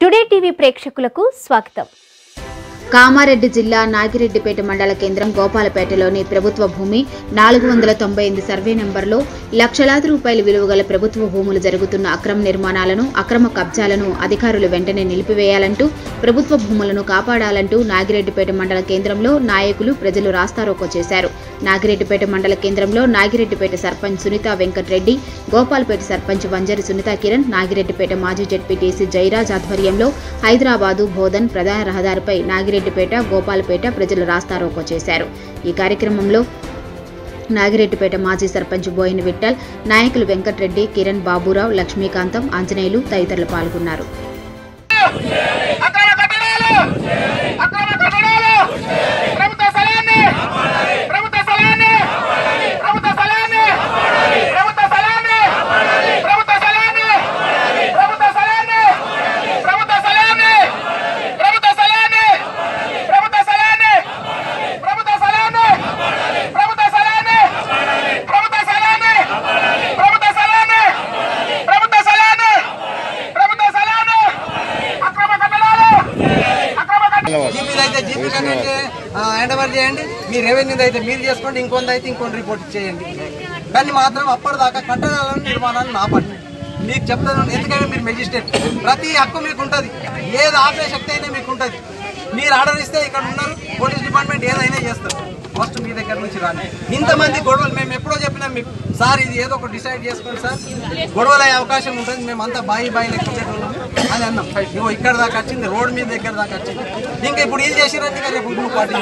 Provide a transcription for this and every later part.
today TV ప్రేక్షకులకు స్వాగతం కామారెడ్డి జిల్లా నాగిరెడ్డిపేట మండల కేంద్రం గోపాలపేటలోని ప్రభుత్వ భూమి నాలుగు వందల తొంభై ఎనిమిది సర్వే నెంబర్లో లక్షలాది రూపాయల విలువ గల ప్రభుత్వ భూములు జరుగుతున్న అక్రమ నిర్మాణాలను అక్రమ కబ్జాలను అధికారులు వెంటనే నిలిపివేయాలంటూ ప్రభుత్వ భూములను కాపాడాలంటూ నాగిరెడ్డిపేట మండల కేంద్రంలో నాయకులు ప్రజలు రాస్తారోకో చేశారు నాగిరెడ్డిపేట మండల కేంద్రంలో నాగిరెడ్డిపేట సర్పంచ్ సునీత వెంకట్రెడ్డి గోపాల్పేట సర్పంచ్ వంజరి సునీత కిరణ్ నాగిరెడ్డిపేట మాజీ జడ్పీటీసీ జైరాజ్ ఆధ్వర్యంలో హైదరాబాదు బోధన్ ప్రధాన రహదారిపై నాగిరెడ్డిపేట గోపాల్పేట ప్రజలు రాస్తారోకో చేశారు ఈ కార్యక్రమంలో నాగిరెడ్డిపేట మాజీ సర్పంచ్ బోయిన విఠల్ నాయకులు వెంకట్రెడ్డి కిరణ్ బాబురావు లక్ష్మీకాంతం ఆంజనేయులు తదితరులు పాల్గొన్నారు అక్రమ కట్టడాలు అక్రమ కట్టడాలు ప్రభుత్వ స్థలాన్ని ప్రభుత్వ స్థలాన్ని ప్రభుత్వ స్థలాన్ని ప్రభుత్వ స్థలాన్ని ప్రభుత్వ స్థలాన్ని ప్రభుత్వ స్థలాన్ని ప్రభుత్వ స్థలాన్ని ప్రభుత్వ స్థలాన్ని ప్రభుత్వ స్థలాన్ని ప్రభుత్వ స్థలాన్ని ప్రభుత్వ స్థలాన్ని ప్రభుత్వ స్థలాన్ని ప్రభుత్వ స్థలాన్ని ప్రభుత్వ స్థలాన్ని ప్రభుత్వ స్థలాన్ని అక్రమ కట్టడాలు అక్రమ కట్టడాలు జీపీ అయితే జీపీ కట్టండి హ్యాండ్ ఓవర్ చేయండి మీ రెవెన్యూ అయితే మీరు చేసుకోండి ఇంకొంత అయితే ఇంకొన్ని రిపోర్ట్ చేయండి కానీ మాత్రం అప్పటిదాకా కట్టడాలను నిర్మాణాలను ఆపండి మీకు చెప్తాను ఎందుకంటే మీరు మెజిస్ట్రేట్ ప్రతి హక్కు మీకు ఉంటుంది ఏది ఆపే శక్తి అయినా మీకు ఉంటుంది మీరు ఆర్డర్ ఇస్తే ఇక్కడ ఉన్నారు పోలీస్ డిపార్ట్మెంట్ ఏదైనా చేస్తారు ఫస్ట్ మీ దగ్గర నుంచి రాని ఇంతమంది గొడవలు మేము ఎప్పుడో చెప్పినాం మీకు సార్ ఇది ఏదో ఒకటి డిసైడ్ చేసుకోండి సార్ గొడవలు అయ్యే అవకాశం ఉంటుంది మేము అంతా బాయి బాయి లెక్క ఉండేటోళ్ళం అని అన్నాం ఇగో ఇక్కడ దాకా వచ్చింది రోడ్ మీద దగ్గర దాకా వచ్చింది ఇంకా ఇప్పుడు ఏం చేసిరంటే ఇంకా రేపు గ్రూప్ పార్టీ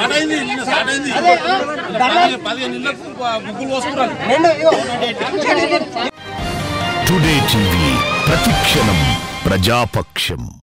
రెండు ఇగో టుడే టీవీ ప్రతిక్షణం ప్రజాపక్షం